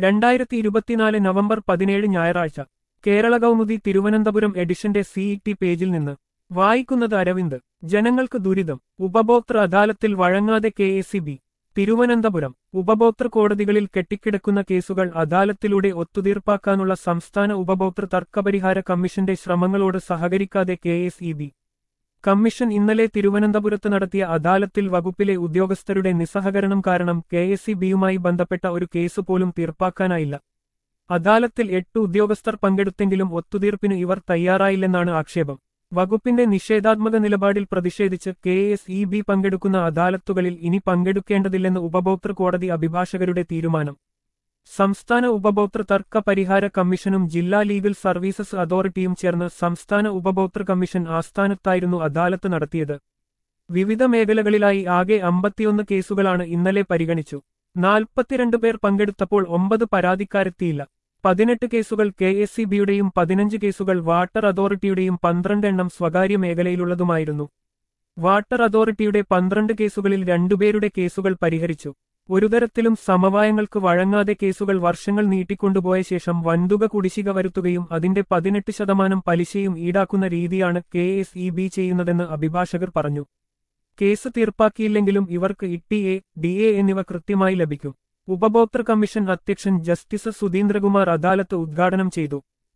രണ്ടായിരത്തി ഇരുപത്തിനാല് നവംബർ പതിനേഴ് ഞായറാഴ്ച കേരള കൗമുദി തിരുവനന്തപുരം എഡിഷന്റെ സിഇടി പേജിൽ നിന്ന് വായിക്കുന്നത് അരവിന്ദ് ജനങ്ങൾക്ക് ദുരിതം ഉപഭോക്തൃ അദാലത്തിൽ വഴങ്ങാതെ കെ എസ് ബി തിരുവനന്തപുരം ഉപഭോക്തൃ കോടതികളിൽ കെട്ടിക്കിടക്കുന്ന കേസുകൾ അദാലത്തിലൂടെ ഒത്തുതീർപ്പാക്കാനുള്ള സംസ്ഥാന ഉപഭോക്തൃ തർക്കപരിഹാര കമ്മീഷന്റെ ശ്രമങ്ങളോട് സഹകരിക്കാതെ K S E B commission ഇന്നലെ തിരുവനന്തപുരത്ത് നടത്തിയ അദാലത്തിൽ വകുപ്പിലെ ഉദ്യോഗസ്ഥരുടെ നിസ്സഹകരണം കാരണം കെ എസ് ഇ ബിയുമായി ബന്ധപ്പെട്ട ഒരു കേസ് പോലും തീർപ്പാക്കാനായില്ല അദാലത്തിൽ എട്ട് ഉദ്യോഗസ്ഥർ പങ്കെടുത്തെങ്കിലും ഒത്തുതീർപ്പിന് ഇവർ തയ്യാറായില്ലെന്നാണ് ആക്ഷേപം വകുപ്പിന്റെ നിഷേധാത്മക നിലപാടിൽ പ്രതിഷേധിച്ച് കെ എസ് ഇ ബി പങ്കെടുക്കുന്ന അദാലത്തുകളിൽ ഇനി പങ്കെടുക്കേണ്ടതില്ലെന്ന് ഉപഭോക്തൃ കോടതി അഭിഭാഷകരുടെ തീരുമാനം സംസ്ഥാന ഉപഭോക്തൃ തർക്ക പരിഹാര കമ്മീഷനും ജില്ലാ ലീഗൽ സർവീസസ് അതോറിറ്റിയും ചേർന്ന് സംസ്ഥാന ഉപഭോക്തൃ കമ്മീഷൻ ആസ്ഥാനത്തായിരുന്നു അദാലത്ത് നടത്തിയത് വിവിധ മേഖലകളിലായി ആകെ അമ്പത്തിയൊന്ന് കേസുകളാണ് ഇന്നലെ പരിഗണിച്ചു നാൽപ്പത്തിരണ്ട് പേർ പങ്കെടുത്തപ്പോൾ ഒമ്പത് പരാതിക്കാരെത്തിയില്ല പതിനെട്ട് കേസുകൾ കെ എസ് സി ബിയുടെയും പതിനഞ്ച് കേസുകൾ വാട്ടർ അതോറിറ്റിയുടെയും പന്ത്രണ്ട് എണ്ണം സ്വകാര്യ മേഖലയിലുള്ളതുമായിരുന്നു വാട്ടർ അതോറിറ്റിയുടെ പന്ത്രണ്ട് കേസുകളിൽ രണ്ടുപേരുടെ കേസുകൾ പരിഹരിച്ചു ഒരു തരത്തിലും സമവായങ്ങൾക്ക് വഴങ്ങാതെ കേസുകൾ വർഷങ്ങൾ നീട്ടിക്കൊണ്ടുപോയ ശേഷം വൻതുക കുടിശ്ശിക വരുത്തുകയും അതിന്റെ പതിനെട്ട് ശതമാനം പലിശയും ഈടാക്കുന്ന രീതിയാണ് കെ എസ് ഇ ബി ചെയ്യുന്നതെന്ന് അഭിഭാഷകർ പറഞ്ഞു കേസ് തീർപ്പാക്കിയില്ലെങ്കിലും ഇവർക്ക് ഇട്ടി എ ഡി എ എന്നിവ കൃത്യമായി ലഭിക്കും ഉപഭോക്തൃ കമ്മീഷൻ അധ്യക്ഷൻ ജസ്റ്റിസ് സുധീന്ദ്രകുമാർ അദാലത്ത് ഉദ്ഘാടനം ചെയ്തു